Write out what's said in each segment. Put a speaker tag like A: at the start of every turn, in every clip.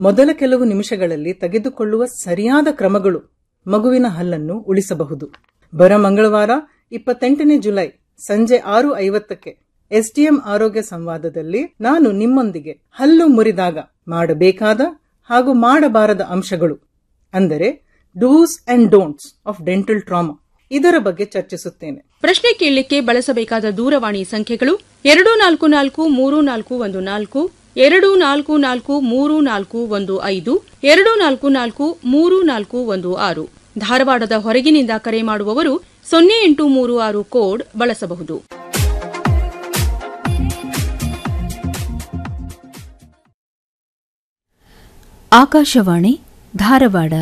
A: ಮೊದಲ ಕೆಲವು ನಿಮಿಷಗಳಲ್ಲಿ ತೆಗೆದುಕೊಳ್ಳುವ ಸರಿಯಾದ ಕ್ರಮಗಳು ಮಗುವಿನ ಹಲ್ಲನ್ನು ಉಳಿಸಬಹುದು ಬರ ಮಂಗಳವಾರ ಇಪ್ಪತ್ತೆಂಟನೇ ಜುಲೈ ಸಂಜೆ ಆರು ಐವತ್ತಕ್ಕೆ ಎಸ್ಡಿಎಂ ಆರೋಗ್ಯ ಸಂವಾದದಲ್ಲಿ ನಾನು ನಿಮ್ಮೊಂದಿಗೆ ಹಲ್ಲು ಮುರಿದಾಗ ಮಾಡಬೇಕಾದ ಹಾಗೂ ಮಾಡಬಾರದ ಅಂಶಗಳು ಅಂದರೆ dos and don'ts of dental trauma ಇದರ ಬಗ್ಗೆ ಚರ್ಚಿಸುತ್ತೇನೆ
B: ಪ್ರಶ್ನೆ ಕೇಳಲಿಕ್ಕೆ ಬಳಸಬೇಕಾದ ದೂರವಾಣಿ ಸಂಖ್ಯೆಗಳು ಎರಡು ನಾಲ್ಕು ನಾಲ್ಕು ಮೂರು ನಾಲ್ಕು ಒಂದು ನಾಲ್ಕು ಎರಡು ನಾಲ್ಕು ನಾಲ್ಕು ಮೂರು ನಾಲ್ಕು ಒಂದು ಐದು ಎರಡು ನಾಲ್ಕು ನಾಲ್ಕು ಮೂರು ನಾಲ್ಕು ಒಂದು ಆರು ಧಾರವಾಡದ ಹೊರಗಿನಿಂದ ಕರೆ ಮಾಡುವವರು ಸೊನ್ನೆ ಎಂಟು ಮೂರು ಆರು ಕೋಡ್ ಬಳಸಬಹುದು
C: ಆಕಾಶವಾಣಿ ಧಾರವಾಡ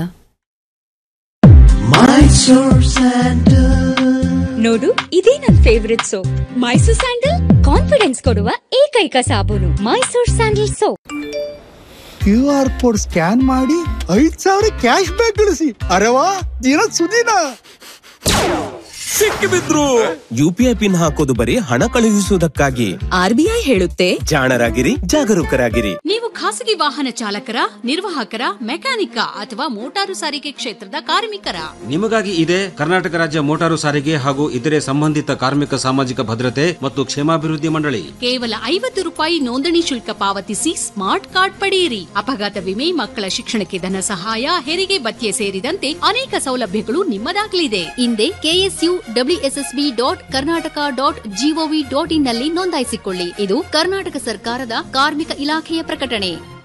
D: ನೋಡು ಇದೇ ನನ್ favourite soap Mysore sandal confidence ಕೊಡುವ ಏಕೈಕ ಸಾಬೂನು Mysore sandal soap
E: Q R code scan ಮಾಡಿ ಐದ್ ಸಾವಿರ ಕ್ಯಾಶ್ ಬ್ಯಾಕ್ ಗಳಿಸಿ ಅರೆವಾ ದಿನ ಸುದಿನ
F: ಸಿಕ್ಕಿಬಿದ್ರು ಯುಪಿಐ ಪಿನ್ ಹಾಕೋದು ಬರೀ ಹಣ ಕಳುಹಿಸುವುದಕ್ಕಾಗಿ
C: ಆರ್ಬಿಐ ಹೇಳುತ್ತೆ
F: ಜಾಣರಾಗಿರಿ ಜಾಗರೂಕರಾಗಿರಿ
G: ನೀವು ಖಾಸಗಿ ವಾಹನ ಚಾಲಕರ ನಿರ್ವಾಹಕರ ಮೆಕ್ಯಾನಿಕ ಅಥವಾ ಮೋಟಾರು ಸಾರಿಗೆ ಕ್ಷೇತ್ರದ ಕಾರ್ಮಿಕರ
H: ನಿಮಗಾಗಿ ಇದೆ ಕರ್ನಾಟಕ ರಾಜ್ಯ ಮೋಟಾರು ಸಾರಿಗೆ ಹಾಗೂ ಇತರೆ ಸಂಬಂಧಿತ ಕಾರ್ಮಿಕ ಸಾಮಾಜಿಕ ಭದ್ರತೆ ಮತ್ತು ಕ್ಷೇಮಾಭಿವೃದ್ಧಿ ಮಂಡಳಿ
G: ಕೇವಲ ಐವತ್ತು ರೂಪಾಯಿ ನೋಂದಣಿ ಶುಲ್ಕ ಪಾವತಿಸಿ ಸ್ಮಾರ್ಟ್ ಕಾರ್ಡ್ ಪಡೆಯಿರಿ ಅಪಘಾತ ವಿಮೆ ಮಕ್ಕಳ ಶಿಕ್ಷಣಕ್ಕೆ ಧನ ಸಹಾಯ ಹೆರಿಗೆ ಭತ್ಯೆ ಸೇರಿದಂತೆ ಅನೇಕ ಸೌಲಭ್ಯಗಳು ನಿಮ್ಮದಾಗಲಿದೆ ಹಿಂದೆ KSU WSSB dot Karnataka dot GOV dot in ನಲ್ಲಿ ನೋಂದಾಯಿಸಿಕೊಳ್ಳಿ ಇದು ಕರ್ನಾಟಕ ಸರ್ಕಾರದ ಕಾರ್ಮಿಕ ಇಲಾಖೆಯ ಪ್ರಕಟಣೆ